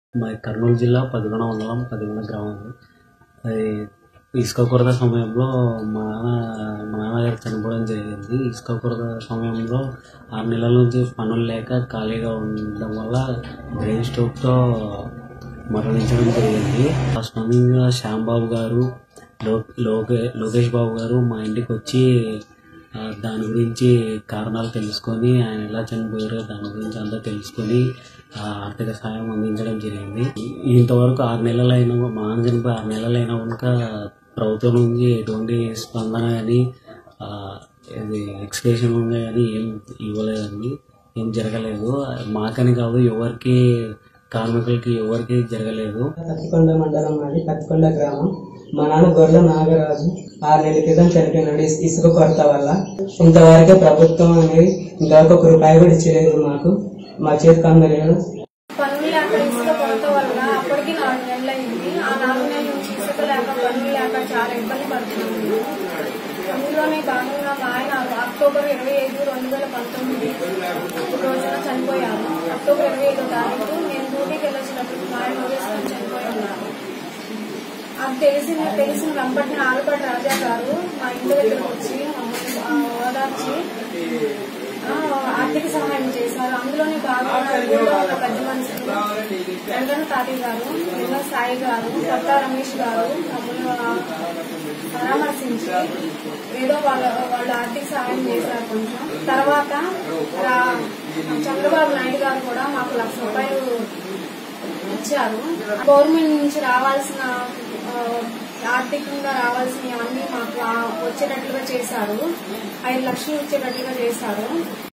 మాది కర్నూలు జిల్లా పదిగొండ మండలం పదిగొండ గ్రామం అది ఇసుక కొరత సమయంలో మా నాన్న మా నాన్నగారు చనిపోవడం జరిగింది ఇసుక కొరత సమయంలో ఆరు నెలల నుంచి పనులు లేక ఖాళీగా ఉండడం వల్ల బ్రెయిన్ స్ట్రోక్తో మరణించడం జరిగింది ఆ సమయంలో శ్యాంబాబు గారు లో లోకే లోకేష్ బాబు గారు మా ఇంటికి వచ్చి ఆ, దాని గురించి కారణాలు తెలుసుకొని ఆయన ఎలా చనిపోయారో దాని గురించి అంతా తెలుసుకొని ఆ, ఆర్థిక సాయం అందించడం జరిగింది ఇంతవరకు ఆరు నెలలైనా మా నాన్న చనిపోయి ఆరు నెలలైనా కనుక ప్రభుత్వం నుంచి ఎటువంటి స్పందన కానీ ఇది ఎక్స్ప్రెషన్ కానీ ఏం ఇవ్వలేదండి ఏం జరగలేదు మాకని కాదు ఎవరికి కార్మికులకి ఎవరికి జరగలేదు కత్తికొండ మండలం మాది కత్తికొండ గ్రామం మా నాన్న గొర్రెల నాగరాజు ఆరు నెలల క్రితం చనిపోయినాడు ఇస్- ఇసుక కొరత వల్ల ఇంతవరకే ప్రభుత్వం అనేది ఇంతవరకు ఒక రూపాయి కూడా ఇచ్చలేదు మాకు మా చేతికి అందలేదు పనులు లేక ఇసుక కొరత వల్ల అప్పటికి నాలుగు నెలలు అయింది ఆ నాలుగు నెలల నుంచి ఇసుక లేక పనులు లేక చాలా ఇబ్బంది పడుతున్నాము అందులోనే భాగంగా మా ఆయన అక్టోబర్ ఇరవై ఐదు రెండు వేల పంతొమ్మిది రోజున చనిపోయారు అక్టోబర్ ఇరవై ఐదో తారీఖు నేను డ్యూటీకి వెళ్ళొచ్చినప్పుడు మా ఆయన వేసుకొని చనిపోయి ఉన్నారు అది తెలిసిన తెలిసిన వెంపటిని ఆలపాటి రాజా గారు మా ఇంటి దగ్గరకు వచ్చి మమ్మల్ని ఆ, ఓదార్చి ఆ, ఆర్థిక సహాయం చేశారు అందులోనే భాగంగా ఊళ్ళో ఉన్న పెద్ద మనుషులు వెంకన్న తాతయ్య గారు నిన్న సాయి గారు కొత్త రమేష్ గారు మమ్మల్ని ఆ, పరామర్శించి ఏదో వాళ్ళ వాళ్ళు ఆర్థిక సహాయం చేశారు కొంచెం తర్వాత రా- చంద్రబాబు నాయుడు గారు కూడా మాకు లక్ష రూపాయలు ఇచ్చారు గవర్నమెంట్ నుంచి రావాల్సిన ఆ, ఆర్థికంగా రావాల్సినవన్నీ మాకు ఆ, వచ్చేటట్లుగా చేశారు ఐదు లక్షలు వచ్చేటట్లుగా చేశారు